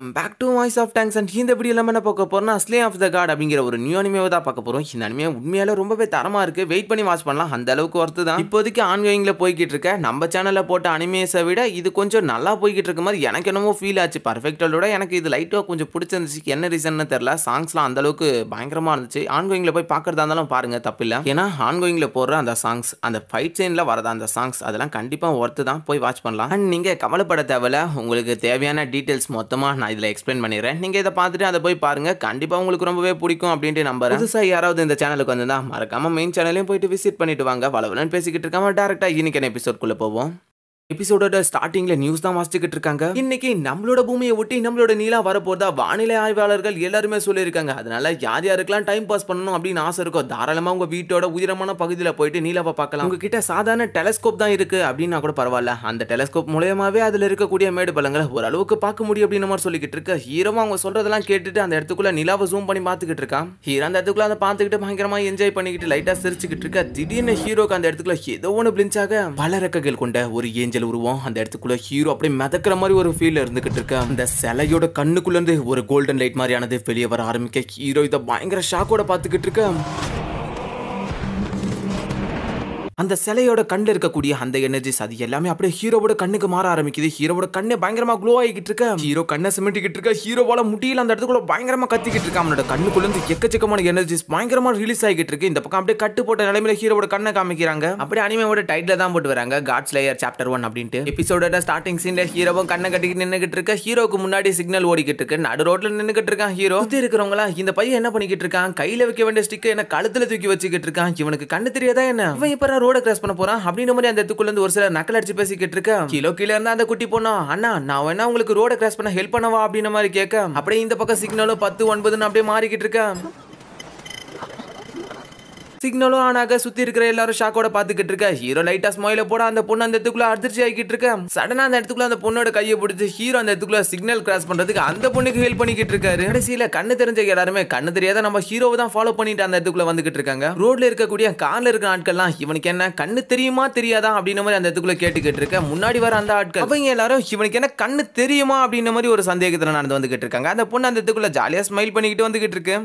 back to voice off thanks and இந்த video எல்லாமே என்ன பார்க்க போறோம்னா ஸ்லே ஆஃப் த காட் அப்படிங்கிற ஒரு நியூ அனிமேவை தான் பார்க்க போறோம் இந்த அனிமே உண்மையால ரொம்பவே தரமா இருக்கு வெயிட் பண்ணி வாட்ச் பண்ணலாம் அந்த அளவுக்கு ஒர்த்து தான் இப்போதைக்கு ஆன்கோயிங்ல போய்கிட்டு இருக்க நம்ம சேனல்ல போட்ட அனிமேஸை விட இது கொஞ்சம் நல்லா போய்கிட்டு இருக்க மாதிரி எனக்கு என்னமோ ஃபீல் ஆச்சு பர்ஃபெக்டோட எனக்கு இது லைட்டாக கொஞ்சம் பிடிச்சிருந்துச்சு என்ன ரீசன்னு தெரியல சாங்ஸ்லாம் அந்த அளவுக்கு பயங்கரமா இருந்துச்சு ஆன்கோயிங்ல போய் பார்க்கறதா இருந்தாலும் பாருங்க தப்பில்ல ஏன்னா ஆன்கோயிங்ல போடுற அந்த சாங்ஸ் அந்த ஃபைட் சீன்ல வரத அந்த சாங்ஸ் அதெல்லாம் கண்டிப்பா ஒர்த்து தான் போய் வாட்ச் பண்ணலாம் அண்ட் நீங்க கவலைப்பட தேவையில்ல உங்களுக்கு தேவையான டீட்டெயில்ஸ் மொத்தமா நான் இதில் எக்ஸ்பிளைன் பண்ணிடுறேன் நீங்கள் இதை பார்த்துட்டு அதை போய் பாருங்க கண்டிப்பாக உங்களுக்கு ரொம்பவே பிடிக்கும் அப்படின்ட்டு நம்புறேன் புதுசாக யாராவது இந்த சேனலுக்கு வந்திருந்தா மறக்காம மெயின் சேனலையும் போயிட்டு விசிட் பண்ணிட்டு வாங்க வளவலன்னு பேசிக்கிட்டு இருக்காம டேரெக்டாக இன்னைக்கு எபிசோட்குள்ளே போவோம் எபிசோடோட ஸ்டார்டிங்ல நியூஸ் தான் வாசிச்சுக்கிட்டு இருக்காங்க இன்னைக்கு நம்மளோட பூமியை ஒட்டி நம்மளோட நீலா வரப்போதா வானிலை ஆய்வாளர்கள் எல்லாருமே சொல்லியிருக்காங்க அதனால யார் யாருக்கெல்லாம் டைம் பாஸ் பண்ணணும் அப்படின்னு ஆசை இருக்கோ தாராளமா உங்க வீட்டோட உயரமான பகுதியில போயிட்டு நீலாவை பார்க்கலாம் உங்ககிட்ட சாதாரண டெலஸ்கோப் தான் இருக்கு அப்படின்னா கூட பரவாயில்ல அந்த டெலஸ்கோப் மூலயமாவே அதுல இருக்கக்கூடிய மேடு பள்ளங்களை ஓரளவுக்கு பார்க்க முடியும் அப்படின்னு மாதிரி சொல்லிக்கிட்டு இருக்க ஹீரோவும் அவங்க சொல்றதெல்லாம் கேட்டுட்டு அந்த இடத்துக்குள்ள நிலாவை ஜூம் பண்ணி பார்த்துக்கிட்டு இருக்கான் ஹீரோ அந்த இடத்துக்குள்ள அதை பார்த்துக்கிட்டு பயங்கரமா என்ஜாய் பண்ணிக்கிட்டு லைட்டா சிரிச்சுக்கிட்டு இருக்க திடீர்னு ஹீரோக்கு அந்த இடத்துக்குள்ள ஏதோ ஒன்று பிளிஞ்சாக பல ரெக்கைகள் கொண்ட ஒரு ஏஞ்சல் உருவம் அந்த இடத்துக்குள்ள ஹீரோ அப்படியே மிதக்கிற மாதிரி ஒரு ஃபீல் இருந்துகிட்டு இருக்கு அந்த சிலையோட கண்ணுக்குள்ள இருந்து ஒரு கோல்டன் லைட் மாதிரியானது வெளியே வர ஆரம்பிக்க ஹீரோ இதை பயங்கர ஷாக்கோட பார்த்துக்கிட்டு இருக்க அந்த சிலையோட கண்ணில் இருக்கக்கூடிய அந்த எனர்ஜிஸ் அது எல்லாமே அப்படியே ஹீரோவோட கண்ணுக்கு மாற ஆரம்பிக்குது ஹீரோவோட கண்ணு பயங்கரமா க்ளோ ஆகிக்கிட்டு இருக்க ஹீரோ கண்ணை சிமிட்டிக்கிட்டு இருக்க ஹீரோவால முடியல அந்த இடத்துக்குள்ள பயங்கரமா கத்திக்கிட்டு இருக்க அவனோட கண்ணுக்குள்ள இருந்து எக்கச்சக்கமான எனர்ஜிஸ் பயங்கரமா ரிலீஸ் ஆகிட்டு இருக்கு இந்த பக்கம் அப்படியே கட்டு போட்ட நிலைமையில ஹீரோவோட கண்ணை காமிக்கிறாங்க அப்படியே அனிமையோட டைட்டில் தான் போட்டு வராங்க காட்ஸ் லேயர் சாப்டர் ஒன் அப்படின்ட்டு எபிசோடோட ஸ்டார்டிங் சீன்ல ஹீரோவும் கண்ணை கட்டிக்கிட்டு நின்னுகிட்டு இருக்க ஹீரோக்கு முன்னாடி சிக்னல் ஓடிக்கிட்டு இருக்கு நடு ரோட்ல நின்னுகிட்டு இருக்கான் ஹீரோ சுத்தி இருக்கிறவங்களா இந்த பையன் என்ன பண்ணிக்கிட்டு இருக்கான் கையில வைக்க வேண்டிய ஸ்டிக்கை என்ன கழுத்துல தூக்கி வச்சுக்கிட்டு இருக்கான் இவனுக்கு கண்ணு தெரியாதா என்ன இவன் இப்ப ரோட கிராஸ் பண்ண போறான் அப்படின்ற மாதிரி அந்த இடத்துக்குள்ள இருந்து ஒரு சிலர் நக்கல் அடிச்சு பேசிக்கிட்டு இருக்க கிலோ கீழே இருந்தா அந்த குட்டி பொண்ணா அண்ணா நான் வேணா உங்களுக்கு ரோட கிராஸ் பண்ண ஹெல்ப் பண்ணவா அப்படின்ற மாதிரி கேட்க அப்படியே இந்த பக்கம் சிக்னலும் பத்து ஒன்பதுன்னு அப்படியே மாறிக்கிட்டு இருக்கேன் சிக்னலும் ஆனாக சுத்தி இருக்கிற எல்லாரும் ஷாக்கோட பாத்துக்கிட்டு இருக்க ஹீரோ லைட்டா ஸ்மைல போட அந்த பொண்ணு அந்த இடத்துக்குள்ள அதிர்ச்சி ஆகிட்டு இருக்க சடனா அந்த இடத்துக்குள்ள அந்த பொண்ணோட கையை பிடிச்சி ஹீரோ அந்த இடத்துக்குள்ள சிக்னல் கிராஸ் பண்றதுக்கு அந்த பொண்ணுக்கு ஹெல்ப் பண்ணிக்கிட்டு இருக்காரு கடைசியில கண்ணு தெரிஞ்ச எல்லாருமே கண்ணு தெரியாத நம்ம ஹீரோவை தான் ஃபாலோ பண்ணிட்டு அந்த இடத்துக்குள்ள வந்துகிட்டு இருக்காங்க ரோட்ல இருக்கக்கூடிய கார்ல இருக்கிற ஆட்கள்லாம் இவனுக்கு என்ன கண்ணு தெரியுமா தெரியாதா அப்படின்ற மாதிரி அந்த இடத்துக்குள்ள கேட்டுக்கிட்டு இருக்க முன்னாடி வர அந்த ஆட்கள் அவங்க எல்லாரும் இவனுக்கு என்ன கண்ணு தெரியுமா அப்படின்ற மாதிரி ஒரு சந்தேகத்துல நடந்து வந்துகிட்டு இருக்காங்க அந்த பொண்ணு அந்த இடத்துக்குள்ள ஜாலியா ஸ்மைல் பண்ணிக்கிட்டு வந்துகிட்டு இருக்கு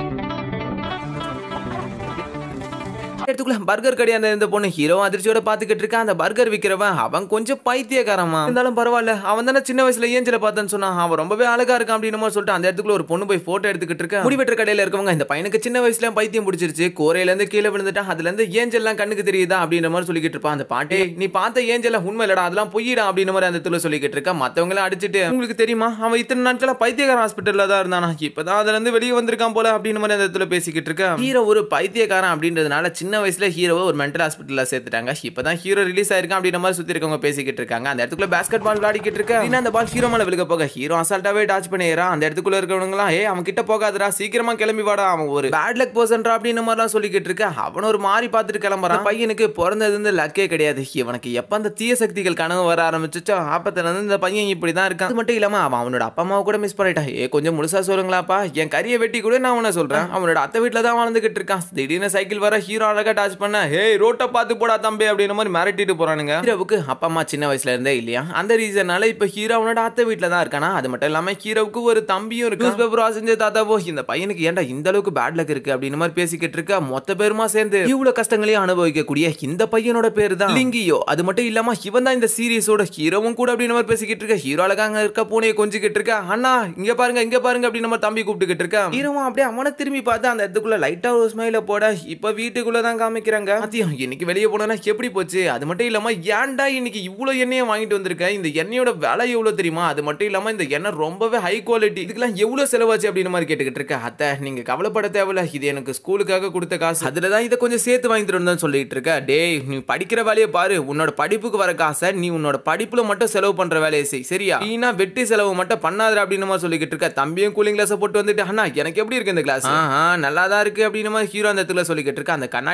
இடத்துக்குள்ள பர்கர் கடை அந்த இருந்த பொண்ணு ஹீரோ அதிர்ச்சியோட பாத்துக்கிட்டு இருக்கான் அந்த பர்கர் விக்கிறவன் அவன் கொஞ்சம் பைத்தியக்காரமா இருந்தாலும் பரவாயில்ல அவன் தானே சின்ன வயசுல ஏஞ்சல பார்த்தேன்னு சொன்னான் அவன் ரொம்பவே அழகா இருக்கான் அப்படின்னு மாதிரி சொல்லிட்டு அந்த இடத்துக்குள்ள ஒரு பொண்ணு போய் போட்டோ எடுத்துக்கிட்டு இருக்கா முடிவெற்ற கடையில இருக்கவங்க இந்த பையனுக்கு சின்ன வயசுல பைத்தியம் பிடிச்சிருச்சு கோரையில இருந்து கீழே விழுந்துட்டான் அதுல இருந்து ஏஞ்சல்லாம் கண்ணுக்கு தெரியுதா அப்படின்ற மாதிரி சொல்லிக்கிட்டு இருப்பான் அந்த பாட்டே நீ பார்த்த ஏஞ்சல உண்மை இல்லடா அதெல்லாம் பொய்யிடா அப்படின்ற மாதிரி அந்த இடத்துல சொல்லிக்கிட்டு இருக்கா மத்தவங்க எல்லாம் அடிச்சுட்டு உங்களுக்கு தெரியுமா அவன் இத்தனை நாட்களா பைத்தியக்கார ஹாஸ்பிட்டல்ல தான் இருந்தானா இப்பதான் அதுல இருந்து வெளியே வந்திருக்கான் போல அப்படின்னு மாதிரி அந்த இடத்துல பேசிக்கிட்டு இருக்கா ஹீரோ ஒரு பைத்தியக்காரன் அப்படின்றதுனால சின்ன வயசுல ஹீரோவை ஒரு மென்டல் ஹாஸ்பிட்டல்ல சேர்த்துட்டாங்க இப்பதான் ஹீரோ ரிலீஸ் ஆயிருக்கான் அப்படின்ற மாதிரி சுத்தி இருக்கவங்க பேசிக்கிட்டு இருக்காங்க அந்த இடத்துக்குள்ள பேஸ்கெட் பால் விளையாடிக்கிட்டு இருக்க அப்படின்னா அந்த பால் ஹீரோ மேல விழுக போக ஹீரோ அசால்ட்டாவே டாச் பண்ணிடுறான் அந்த இடத்துக்குள்ள இருக்கிறவங்களாம் ஏ அவன் கிட்ட போகாதடா சீக்கிரமா கிளம்பி வாடா அவன் ஒரு பேட் லக் பர்சன்டா அப்படின்னு மாதிரிலாம் சொல்லிக்கிட்டு இருக்க அவன் ஒரு மாறி பார்த்துட்டு கிளம்புறான் பையனுக்கு பிறந்தது இருந்து லக்கே கிடையாது இவனுக்கு எப்ப அந்த தீய சக்திகள் கனவு வர ஆரம்பிச்சுச்சோ ஆப்பத்துல இருந்து இந்த பையன் இப்படிதான் இருக்கான் அது மட்டும் இல்லாம அவன் அவனோட அப்பா அம்மாவை கூட மிஸ் பண்ணிட்டான் ஏ கொஞ்சம் முழுசா சொல்லுங்களாப்பா என் கரியை வெட்டி கூட நான் உன்ன சொல்றேன் அவனோட அத்தை வீட்டுல தான் வாழ்ந்துகிட்டு இருக்கான் திடீர்னு சைக்கிள் வர ஹீரோ அழகா டாச் பண்ண ஹே ரோட்டை பார்த்து போடா தம்பி அப்படின்ற மாதிரி மிரட்டிட்டு போறானுங்க ஹீரோவுக்கு அப்பா அம்மா சின்ன வயசுல இருந்தே இல்லையா அந்த ரீசனால இப்ப ஹீரோ அவனோட அத்தை வீட்டுல தான் இருக்கானா அது மட்டும் இல்லாம ஹீரோவுக்கு ஒரு தம்பியும் இருக்கு நியூஸ் பேப்பர் வாசிஞ்ச தாத்தாவோ இந்த பையனுக்கு ஏன்டா இந்த அளவுக்கு பேட் லக் இருக்கு அப்படின்னு மாதிரி பேசிக்கிட்டு இருக்க மொத்த பேருமா சேர்ந்து இவ்வளவு கஷ்டங்களையும் அனுபவிக்கக்கூடிய இந்த பையனோட பேரு தான் லிங்கியோ அது மட்டும் இல்லாம இவன் தான் இந்த சீரியஸோட ஹீரோவும் கூட அப்படின்னு மாதிரி பேசிக்கிட்டு இருக்க ஹீரோ அழகாங்க இருக்க பூனையை கொஞ்சிக்கிட்டு இருக்க அண்ணா இங்க பாருங்க இங்க பாருங்க அப்படின்னு நம்ம தம்பி கூப்பிட்டுக்கிட்டு இருக்க ஹீரோவும் அப்படியே அவனை திரும்பி பார்த்து அந்த இடத்துக்குள்ள லைட்டா ஒரு ஸ்மைல போட இப்ப வீட்டுக்குள்ள தான் காமிக்கிறாங்க அத்தியம் இன்னைக்கு வெளியே போனா எப்படி போச்சு அது மட்டும் இல்லாம ஏன்டா இன்னைக்கு இவ்வளவு எண்ணெயை வாங்கிட்டு வந்திருக்கேன் இந்த எண்ணெயோட விலை எவ்வளவு தெரியுமா அது மட்டும் இல்லாம இந்த எண்ணெய் ரொம்பவே ஹை குவாலிட்டி இதுக்கெல்லாம் எவ்வளவு செலவாச்சு அப்படின்னு மாதிரி கேட்டுக்கிட்டு இருக்க அத்தை நீங்க கவலைப்பட தேவையில்ல இது எனக்கு ஸ்கூலுக்காக கொடுத்த காசு அதுலதான் இதை கொஞ்சம் சேர்த்து வாங்கிட்டு வந்தேன்னு சொல்லிட்டு இருக்க டேய் நீ படிக்கிற வேலையை பாரு உன்னோட படிப்புக்கு வர காசை நீ உன்னோட படிப்புல மட்டும் செலவு பண்ற வேலையை செய் சரியா நீனா வெட்டி செலவு மட்டும் பண்ணாத அப்படின்னு மாதிரி சொல்லிக்கிட்டு இருக்க தம்பியும் கூலிங் கிளாஸ் போட்டு வந்துட்டு அண்ணா எனக்கு எப்படி இருக்கு இந்த கிளாஸ் நல்லா தான் இருக்கு அப்படின்னு மாதிரி ஹீரோ அந்த இடத்துல சொல்லிக்கிட்டு இருக்க அந்த கண்ணாடி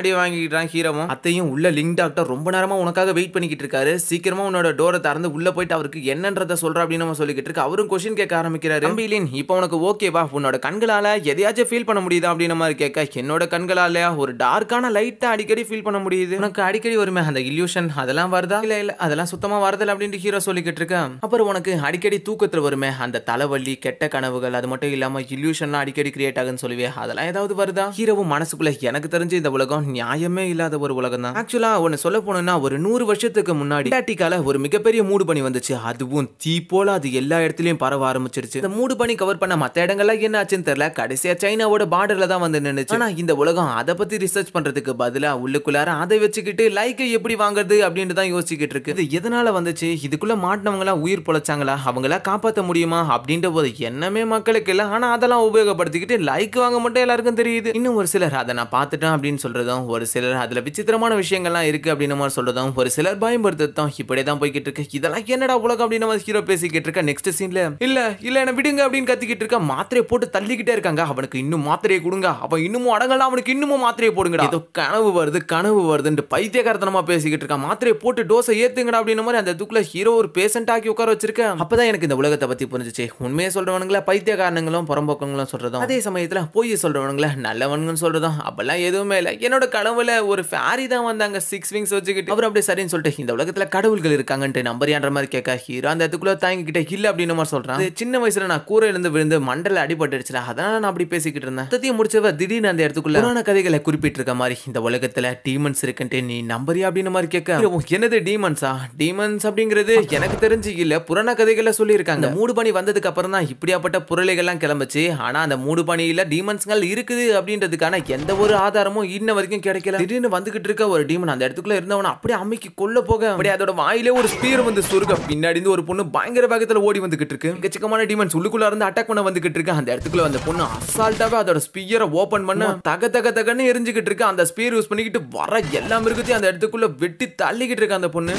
அடி வாங்கிக்கிறான் ஹீரோவும் அத்தையும் உள்ள லிங்க் டாக்டர் ரொம்ப நேரமா உனக்காக வெயிட் பண்ணிக்கிட்டு இருக்காரு சீக்கிரமா உன்னோட டோரை திறந்து உள்ள போயிட்டு அவருக்கு என்னன்றத சொல்ற அப்படின்னு நம்ம சொல்லிக்கிட்டு இருக்கு அவரும் கொஸ்டின் கேட்க ஆரம்பிக்கிறாரு தம்பிலின் இப்போ உனக்கு ஓகேவா உன்னோட கண்களால எதையாச்சும் ஃபீல் பண்ண முடியுதா அப்படின்னு மாதிரி கேட்க என்னோட கண்களால ஒரு டார்க்கான லைட்டா அடிக்கடி ஃபீல் பண்ண முடியுது உனக்கு அடிக்கடி வருமே அந்த இல்யூஷன் அதெல்லாம் வருதா இல்ல இல்ல அதெல்லாம் சுத்தமா வரதில்ல அப்படின்ட்டு ஹீரோ சொல்லிக்கிட்டு இருக்கேன் அப்புறம் உனக்கு அடிக்கடி தூக்கத்துல வருமே அந்த தலைவலி கெட்ட கனவுகள் அது மட்டும் இல்லாம இல்யூஷன்லாம் அடிக்கடி கிரியேட் ஆகுன்னு சொல்லுவே அதெல்லாம் ஏதாவது வருதா ஹீரோவும் மனசுக்குள்ள எனக்கு தெரிஞ்சு இந்த உலகம் நியாயமே இல்லாத ஒரு உலகம் தான் ஆக்சுவலா ஒன்னு சொல்ல போனோம்னா ஒரு நூறு வருஷத்துக்கு முன்னாடி அண்டார்டிகால ஒரு மிகப்பெரிய மூடு பனி வந்துச்சு அதுவும் தீ போல அது எல்லா இடத்துலயும் பரவ ஆரம்பிச்சிருச்சு இந்த மூடு பனி கவர் பண்ண மத்த இடங்கள்ல என்ன ஆச்சுன்னு தெரியல கடைசியா சைனாவோட பார்டர்ல தான் வந்து நின்னுச்சு ஆனா இந்த உலகம் அதை பத்தி ரிசர்ச் பண்றதுக்கு பதிலா உள்ளுக்குள்ளார அதை வச்சுக்கிட்டு லைக்கை எப்படி வாங்குறது அப்படின்னு தான் யோசிச்சுக்கிட்டு இருக்கு இது எதனால வந்துச்சு இதுக்குள்ள மாட்டினவங்க எல்லாம் உயிர் பொழைச்சாங்களா அவங்கள காப்பாத்த முடியுமா அப்படின்ற ஒரு எண்ணமே மக்களுக்கு இல்ல ஆனா அதெல்லாம் உபயோகப்படுத்திக்கிட்டு லைக் வாங்க மட்டும் எல்லாருக்கும் தெரியுது இன்னும் ஒரு சிலர் அதை நான் பார்த்துட்டேன் அப்படின்னு சொல்றதும் ஒரு சிலர் அதுல விசித்திரமான விஷயங்கள்லாம் இருக்கு அப்படின்னு மாதிரி சொல்றதும் ஒரு சிலர் பயன்படுத்துறதும் இப்படியே தான் போய்கிட்டு இருக்கு இதெல்லாம் என்னடா உலகம் அப்படின்னு நம்ம ஹீரோ பேசிக்கிட்டு இருக்க நெக்ஸ்ட் சீன்ல இல்ல இல்ல என்ன விடுங்க அப்படின்னு கத்திக்கிட்டு இருக்க மாத்திரையை போட்டு தள்ளிக்கிட்டே இருக்காங்க அவனுக்கு இன்னும் மாத்திரையை கொடுங்க அவன் இன்னமும் அடங்கலாம் அவனுக்கு இன்னமும் மாத்திரையை போடுங்கடா ஏதோ கனவு வருது கனவு வருதுன்ட்டு பைத்தியகாரத்தனமா பேசிக்கிட்டு இருக்கான் மாத்திரையை போட்டு டோஸை ஏத்துங்கடா அப்படின்ற மாதிரி அந்த துக்குல ஹீரோ ஒரு பேஷண்ட் ஆக்கி உட்கார வச்சிருக்கேன் அப்பதான் எனக்கு இந்த உலகத்தை பத்தி புரிஞ்சுச்சு உண்மையை சொல்றவனுங்கள பைத்தியக்காரனுங்களும் புறம்போக்கங்களும் சொல்றதும் அதே சமயத்துல பொய் சொல்றவனுங்கள நல்லவனுங்கன்னு சொல்றதும் அப்பெல்லாம் எதுவுமே இல்லை என்னோட கனவுல ஒரு ஃபேரி தான் வந்தாங்க சிக்ஸ் விங்ஸ் வச்சுக்கிட்டு அவர் அப்படியே சரின்னு சொல்லிட்டு இந்த உலகத்துல கடவுள்கள் இருக்காங்கன்ட்டு நம்பரியான்ற மாதிரி கேட்க ஹீரோ அந்த இடத்துக்குள்ள தாங்கிக்கிட்ட இல்ல அப்படின்னு மாதிரி சொல்றான் அது சின்ன வயசுல நான் கூரையில இருந்து விழுந்து மண்டல அடிபட்டுடுச்சுல அதனால நான் அப்படி பேசிக்கிட்டு இருந்தேன் சத்தியம் முடிச்சவ திடீர்னு அந்த இடத்துக்குள்ள புராண கதைகளை குறிப்பிட்டிருக்க மாதிரி இந்த உலகத்துல டீமன்ஸ் இருக்குன்ட்டு நீ நம்பரியா அப்படின்னு மாதிரி கேட்க ஹீரோ, என்னது டீமன்ஸா டீமன்ஸ் அப்படிங்கிறது எனக்கு தெரிஞ்சு இல்ல புராண கதைகளை சொல்லியிருக்காங்க மூடு பனி வந்ததுக்கு அப்புறம் தான் இப்படியாப்பட்ட புரளைகள்லாம் கிளம்புச்சு ஆனா அந்த மூடு பனியில டீமன்ஸ்கள் இருக்குது அப்படின்றதுக்கான எந்த ஒரு ஆதாரமும் இன்ன வரைக்கும் கிடைக்கல திடீர்னு வந்துகிட்டு இருக்க ஒரு டீமன் அந்த இடத்துக்குள்ள இருந்தவன அப்படியே அமைக்கி கொல்ல போக அப்படியே அதோட வாயிலே ஒரு ஸ்பீர் வந்து சுருக்க பின்னாடி இருந்து ஒரு பொண்ணு பயங்கர வேகத்துல ஓடி வந்துகிட்டு இருக்கு எக்கச்சக்கமான டீமன்ஸ் உள்ளுக்குள்ள இருந்து அட்டாக் பண்ண வந்துகிட்டு இருக்கு அந்த இடத்துக்குள்ள அந்த பொண்ணு அசால்ட்டாவே அதோட ஸ்பியரை ஓபன் பண்ண தக தக தகன்னு எரிஞ்சுக்கிட்டு இருக்கு அந்த ஸ்பீர் யூஸ் பண்ணிக்கிட்டு வர எல்லா மிருகத்தையும் அந்த இடத்துக்குள்ள வெட்டி தள்ளிக்கிட்டு இருக்கு அந்த பொண்ணு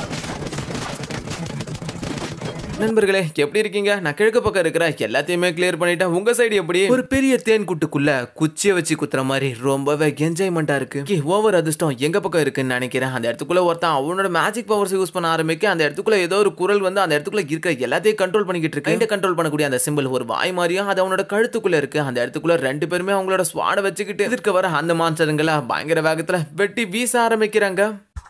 நண்பர்களே எப்படி இருக்கீங்க நான் கிழக்கு பக்கம் இருக்கிற எல்லாத்தையுமே கிளியர் பண்ணிட்டேன் உங்க சைடு எப்படி ஒரு பெரிய தேன் கூட்டுக்குள்ள குச்சியை வச்சு குத்துற மாதிரி ரொம்பவே என்ஜாய்மெண்டா இருக்கு ஓவர் அதிர்ஷ்டம் எங்க பக்கம் இருக்குன்னு நினைக்கிறேன் அந்த இடத்துக்குள்ள ஒருத்தன் அவனோட மேஜிக் பவர்ஸ் யூஸ் பண்ண ஆரம்பிக்க அந்த இடத்துக்குள்ள ஏதோ ஒரு குரல் வந்து அந்த இடத்துக்குள்ள இருக்கிற எல்லாத்தையும் கண்ட்ரோல் பண்ணிக்கிட்டு இருக்கு கைண்ட கண்ட்ரோல் பண்ணக்கூடிய அந்த சிம்பிள் ஒரு வாய் மாதிரியும் அது அவனோட கழுத்துக்குள்ள இருக்கு அந்த இடத்துக்குள்ள ரெண்டு பேருமே அவங்களோட ஸ்வாட வச்சுக்கிட்டு எதிர்க்க வர அந்த மான்சருங்களா பயங்கர வேகத்துல வெட்டி வீச ஆரம்பிக்கிறாங்க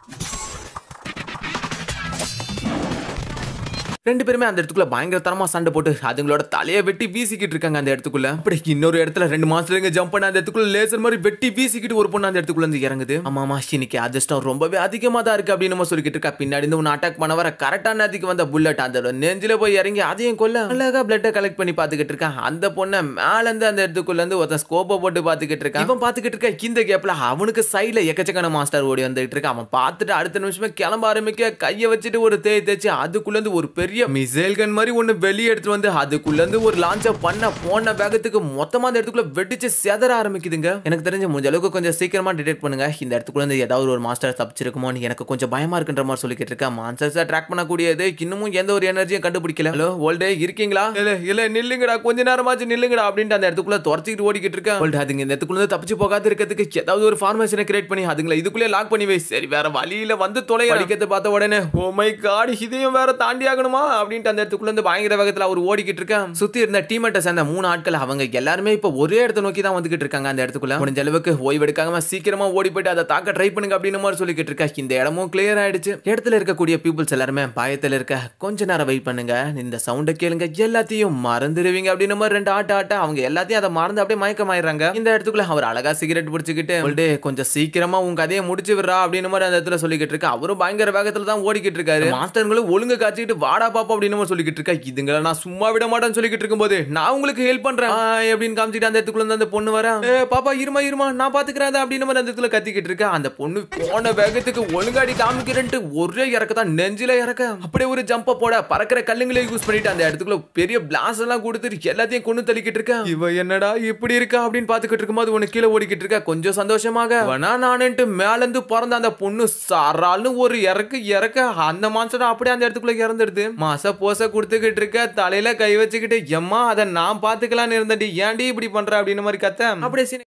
ரெண்டு பேருமே அந்த இடத்துக்குள்ள பயங்கர தரமா சண்டை போட்டு அதுங்களோட தலையை வெட்டி வீசிக்கிட்டு இருக்காங்க அந்த இடத்துக்குள்ள அப்படி இன்னொரு இடத்துல ரெண்டு மாசத்துலங்க ஜம்ப் பண்ண அந்த இடத்துக்குள்ள லேசர் மாதிரி வெட்டி வீசிக்கிட்டு ஒரு பொண்ணு அந்த இடத்துக்குள்ள இருந்து இறங்குது ஆமா ஆமா இன்னைக்கு அதிர்ஷ்டம் ரொம்பவே அதிகமா தான் இருக்கு அப்படின்னு நம்ம சொல்லிக்கிட்டு இருக்கா பின்னாடி இருந்து ஒன்று அட்டாக் பண்ண வர கரெக்டான அதுக்கு வந்த புல்லட் அந்த நெஞ்சில போய் இறங்கி அதையும் கொல்ல அழகா பிளட்டை கலெக்ட் பண்ணி பாத்துக்கிட்டு இருக்கான் அந்த பொண்ணை மேல இருந்து அந்த இடத்துக்குள்ள இருந்து ஒருத்தன் ஸ்கோப்பை போட்டு பாத்துக்கிட்டு இருக்கான் இவன் பாத்துக்கிட்டு இருக்க இந்த கேப்ல அவனுக்கு சைடுல எக்கச்சக்கான மாஸ்டர் ஓடி வந்துகிட்டு இருக்கான் அவன் பார்த்துட்டு அடுத்த நிமிஷமே கிளம்ப ஆரம்பிக்க கையை வச்சுட்டு ஒரு தேய் தேய்ச்சி அதுக்குள்ள இருந்து ஒரு பெரிய மிசைல் கன் மாதிரி ஒண்ணு வெளியே எடுத்துட்டு வந்து அதுக்குள்ள இருந்து ஒரு லான்ச்ச பண்ண போன வேகத்துக்கு மொத்தமா அந்த இடத்துக்குள்ள வெடிச்சு செதற ஆரம்பிக்குதுங்க எனக்கு தெரிஞ்ச முடிஞ்ச அளவுக்கு கொஞ்சம் சீக்கிரமா டிடெக்ட் பண்ணுங்க இந்த இடத்துக்குள்ள இருந்து ஏதாவது ஒரு மாஸ்டர் தப்பிச்சிருக்குமோன்னு எனக்கு கொஞ்சம் பயமா இருக்குன்ற மாதிரி சொல்லிக்கிட்டு இருக்கேன் மான்சர்ஸை ட்ராக் பண்ணக்கூடியது இன்னமும் எந்த ஒரு எனர்ஜியும் கண்டுபிடிக்கல ஹலோ ஓல்டே இருக்கீங்களா இல்ல இல்ல நில்லுங்கடா கொஞ்ச நேரமாச்சு நில்லுங்கடா அப்படின்ட்டு அந்த இடத்துக்குள்ள துரத்திட்டு ஓடிக்கிட்டு இருக்கேன் ஓல்டு அதுங்க இந்த இடத்துக்குள்ள இருந்து தப்பிச்சு போகாது இருக்கிறதுக்கு ஏதாவது ஒரு ஃபார்மேஷனை கிரியேட் பண்ணி அதுங்களை இதுக்குள்ளே லாக் பண்ணி வை சரி வேற வழியில வந்து தொலை அடிக்கிறத பார்த்த உடனே ஓ மை காட் இதையும் வேற தாண்டி ஆகணுமா அப்படின்ட்டு அந்த இடத்துக்குள்ள இருந்து பயங்கர வேகத்துல அவர் ஓடிக்கிட்டு இருக்கேன் சுத்தி இருந்த டீமேட்டை சேர்ந்த மூணு ஆட்கள் அவங்க எல்லாருமே இப்போ ஒரே இடத்த நோக்கி தான் வந்துகிட்டு இருக்காங்க அந்த இடத்துக்குள்ள முடிஞ்ச அளவுக்கு ஓய்வு எடுக்காம சீக்கிரமா ஓடி போயிட்டு அதை தாக்க ட்ரை பண்ணுங்க அப்படின்னு மாதிரி சொல்லிக்கிட்டு இருக்கா இந்த இடமும் கிளியர் ஆயிடுச்சு இடத்துல இருக்கக்கூடிய பீப்புள்ஸ் எல்லாருமே பயத்துல இருக்க கொஞ்ச நேரம் வெயிட் பண்ணுங்க இந்த சவுண்டை கேளுங்க எல்லாத்தையும் மறந்துடுவீங்க அப்படின்னு மாதிரி ரெண்டு ஆட்ட ஆட்ட அவங்க எல்லாத்தையும் அதை மறந்து அப்படியே மயக்கமாயிடுறாங்க இந்த இடத்துக்குள்ள அவர் அழகா சிகரெட் பிடிச்சிக்கிட்டு "சொல்லிட்டு, கொஞ்சம் சீக்கிரமா உங்க கதையை முடிச்சு விடுறா அப்படின்னு மாதிரி அந்த இடத்துல சொல்லிக்கிட்டு இருக்கா அவரும் பயங்கர வேகத்துல தான் ஓடிக்கிட்டு இருக்காரு மாஸ்டர்களும் ஒழுங்கு காய்ச்சிக்கிட்டு வாடா பாப்பா அப்படின்னு மாதிரி சொல்லிக்கிட்டு இருக்கா இதுங்களை நான் சும்மா விட மாட்டேன்னு சொல்லிக்கிட்டு இருக்கும்போது நான் உங்களுக்கு ஹெல்ப் பண்றேன் ஆ, அப்படின்னு காமிச்சிட்டு அந்த இடத்துக்குள்ள இருந்து அந்த பொண்ணு வர "ஏ, பாப்பா இருமா இருமா நான் பாத்துக்கிறேன் அதை" அப்படின்னு மாதிரி அந்த இடத்துல கத்திக்கிட்டு இருக்கா அந்த பொண்ணு போன வேகத்துக்கு ஒழுங்காடி காமிக்கிறேன்ட்டு ஒரே இறக்க தான் நெஞ்சில இறக்க அப்படியே ஒரு ஜம்ப போட பறக்கிற கல்லுங்களே யூஸ் பண்ணிட்டு அந்த இடத்துக்குள்ள பெரிய பிளாஸ் எல்லாம் கொடுத்துட்டு எல்லாத்தையும் கொண்டு தள்ளிக்கிட்டு இருக்கா இவ என்னடா இப்படி இருக்கா அப்படின்னு பாத்துக்கிட்டு இருக்கும்போது உனக்கு கீழே ஓடிக்கிட்டு இருக்கா கொஞ்சம் சந்தோஷமாக வேணா நானுன்ட்டு மேல இருந்து பிறந்த அந்த பொண்ணு சரால்னு ஒரு இறக்கு இறக்க அந்த மான்சர் அப்படியே அந்த இடத்துக்குள்ள இறந்துடுது மாச போச கொடுத்துக்கிட்டு இருக்க தலையில கை வச்சுக்கிட்டு எம்மா அதை நான் பாத்துக்கலாம்னு இருந்தேன்டி ஏன்டி இப்படி பண்ற அப்படின்னு மாதிரி கத்த அப்படியே